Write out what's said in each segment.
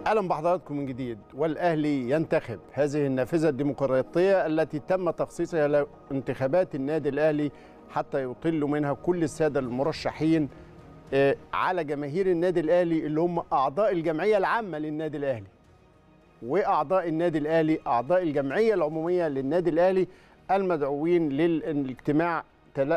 اهلا بحضراتكم من جديد والاهلي ينتخب هذه النافذه الديمقراطيه التي تم تخصيصها لانتخابات النادي الاهلي حتى يطل منها كل الساده المرشحين آه، على جماهير النادي الاهلي اللي هم اعضاء الجمعيه العامه للنادي الاهلي واعضاء النادي الاهلي اعضاء الجمعيه العموميه للنادي الاهلي المدعوين للاجتماع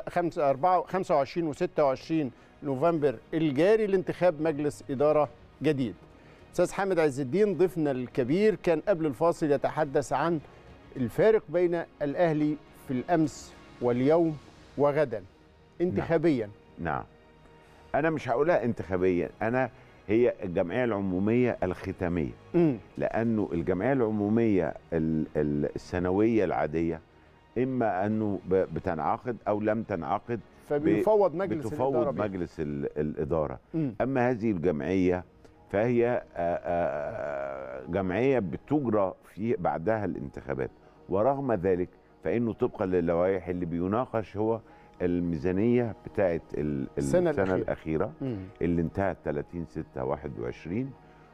25 و26 نوفمبر الجاري لانتخاب مجلس اداره جديد استاذ حامد عز الدين ضيفنا الكبير كان قبل الفاصل يتحدث عن الفارق بين الاهلي في الامس واليوم وغدا انتخابيا نعم انا مش هقولها انتخابيا انا هي الجمعيه العموميه الختاميه امم لانه الجمعيه العموميه ال- ال- السنويه العاديه اما انه ب- بتنعقد او لم تنعقد فبيفوض مجلس الاداره بتفوض بيها. مجلس ال- الاداره مم. اما هذه الجمعيه فهي آه، آه، جمعيه بتجرى في بعدها الانتخابات ورغم ذلك فانه طبقا للوائح اللي بيناقش هو الميزانيه بتاعه ال- السنة السنه الأخيرة. الاخيره مم. اللي انتهت 30 6 21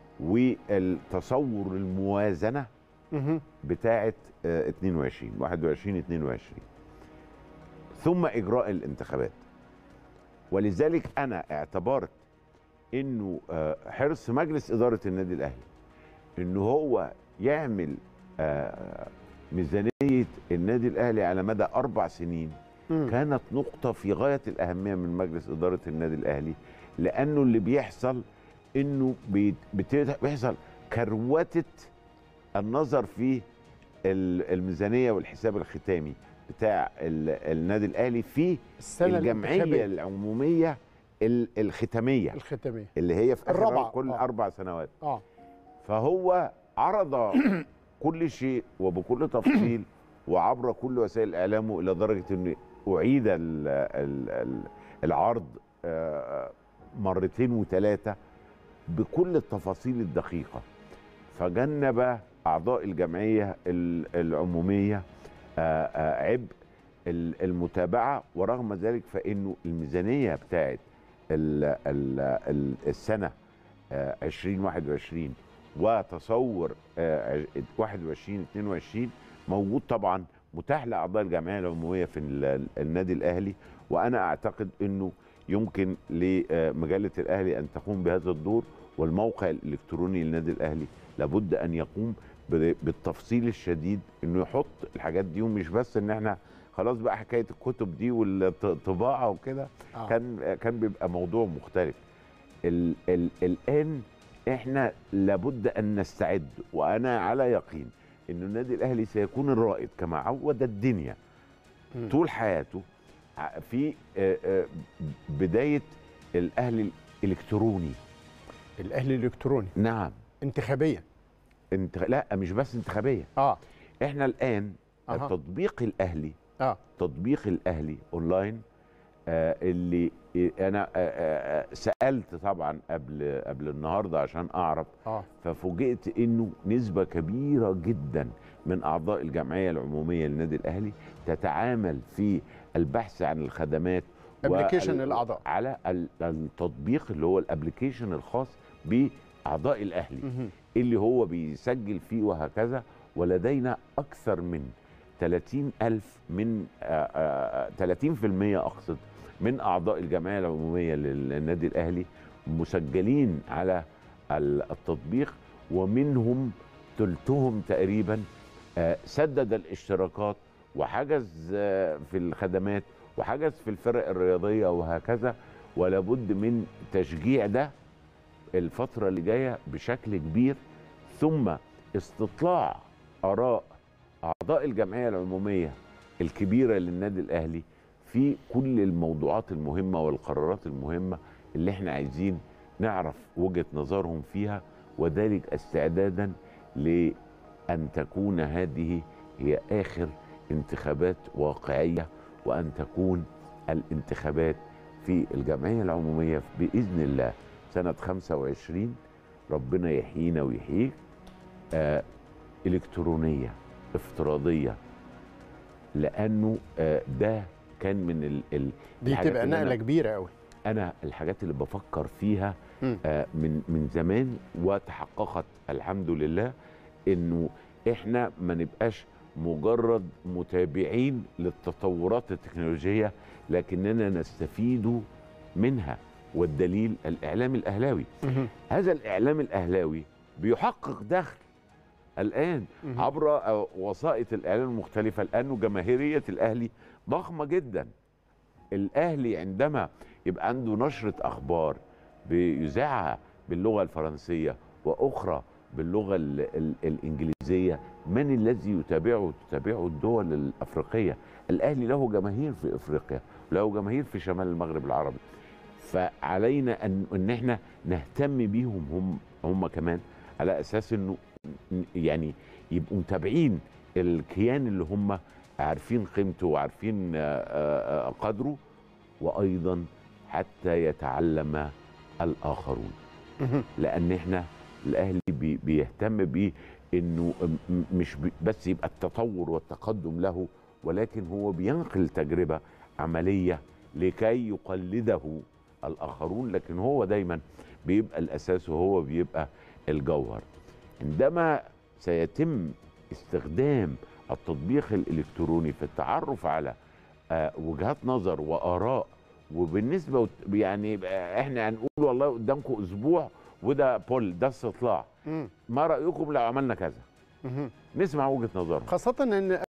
والتصور الموازنه مهم. بتاعه آه، 22 21 22 ثم اجراء الانتخابات ولذلك انا اعتبرت انه آه، حرص مجلس اداره النادي الاهلي انه هو يعمل آه، ميزانيه النادي الاهلي على مدى اربع سنين مم. كانت نقطة في غاية الأهمية من مجلس إدارة النادي الأهلي لأنه اللي بيحصل إنه بيت- بت- بيحصل كروتة النظر في ال- الميزانية والحساب الختامي بتاع ال- النادي الأهلي في السنه الجمعية الانتخابية العمومية ال- الختامية الختاميه اللي هي في آخر الرابعة، كل آه. أربع سنوات اه فهو عرض كل شيء وبكل تفصيل وعبر كل وسائل اعلامه الى درجه انه اعيد ال ال ال العرض آه، مرتين وثلاثه بكل التفاصيل الدقيقه فجنب اعضاء الجمعيه ال- العموميه آه، آه، عبء ال- المتابعه ورغم ذلك فانه الميزانيه بتاعت ال- ال- ال- السنه آه، 2021 وتصور آه، عش- 21 22 موجود طبعا متاح لاعضاء الجمعيه العموميه في ال- النادي الاهلي وانا اعتقد انه يمكن لمجله الاهلي ان تقوم بهذا الدور والموقع الالكتروني للنادي الاهلي لابد ان يقوم ب- بالتفصيل الشديد انه يحط الحاجات دي ومش بس ان احنا خلاص بقى حكايه الكتب دي والطباعه وكده آه. كان كان بيبقى موضوع مختلف ال ال الان احنا لابد ان نستعد وانا على يقين ان النادي الاهلي سيكون الرائد كما عود الدنيا مم. طول حياته ع- في آه، آه، بدايه الاهلي الالكتروني الاهلي الالكتروني نعم انتخابيا انت لا مش بس انتخابيه اه احنا الان أها. تطبيق الاهلي اه تطبيق الاهلي اونلاين آه اللي انا آه آه آه، سالت طبعا قبل قبل النهارده عشان اعرف اه ففوجئت انه نسبه كبيره جدا من اعضاء الجمعيه العموميه للنادي الاهلي تتعامل في البحث عن الخدمات ابلكيشن وال- الاعضاء على ال- التطبيق اللي هو الابلكيشن الخاص باعضاء الاهلي مهم. اللي هو بيسجل فيه وهكذا ولدينا أكثر من 30 ألف من آه، آه، 30% أقصد من أعضاء الجمعية العمومية للنادي الأهلي مسجلين على ال- التطبيق ومنهم ثلثهم تقريبا آه، سدد الاشتراكات وحجز آه، في الخدمات وحجز في الفرق الرياضية وهكذا ولابد من تشجيع ده الفترة اللي جاية بشكل كبير ثم استطلاع آراء أعضاء الجمعية العمومية الكبيرة للنادي الأهلي في كل الموضوعات المهمة والقرارات المهمة اللي احنا عايزين نعرف وجهة نظرهم فيها وذلك استعدادا لأن تكون هذه هي آخر انتخابات واقعية وأن تكون الانتخابات في الجمعية العمومية بإذن الله سنة 25 ربنا يحيينا ويحييك آه إلكترونية افتراضية لأنه آه ده كان من ال ال دي الحاجات تبقى اللي نقله أنا- كبيره قوي انا الحاجات اللي بفكر فيها مم. آه، من من زمان وتحققت الحمد لله انه احنا ما نبقاش مجرد متابعين للتطورات التكنولوجيه لكننا نستفيد منها والدليل الاعلام الاهلاوي مهم. هذا الاعلام الاهلاوي بيحقق دخل الان مهم. عبر آه، وسائط الاعلام المختلفه لانه جماهيريه الاهلي ضخمه جدا الاهلي عندما يبقى عنده نشره اخبار بيذاعها باللغه الفرنسيه واخرى باللغه ال ال الانجليزيه من الذي يتابعه تتابعه الدول الافريقيه الاهلي له جماهير في افريقيا له جماهير في شمال المغرب العربي فعلينا ان ان احنا نهتم بيهم هم هم كمان على اساس انه ن- يعني يبقوا متابعين الكيان اللي هم عارفين قيمته وعارفين آه، آه، آه، قدره وايضا حتى يتعلم الاخرون مهم. لان احنا الاهلي بي بيهتم بيه انه م- م- مش بي- بس يبقى التطور والتقدم له ولكن هو بينقل تجربه عمليه لكي يقلده الاخرون لكن هو دايما بيبقى الاساس وهو بيبقى الجوهر عندما سيتم استخدام التطبيق الالكتروني في التعرف على آه، وجهات نظر واراء وبالنسبه وت- يعني يبقى احنا هنقول والله قدامكم اسبوع وده بول ده استطلاع مم. ما رايكم لو عملنا كذا مهم. نسمع وجهه نظرهم خاصة ان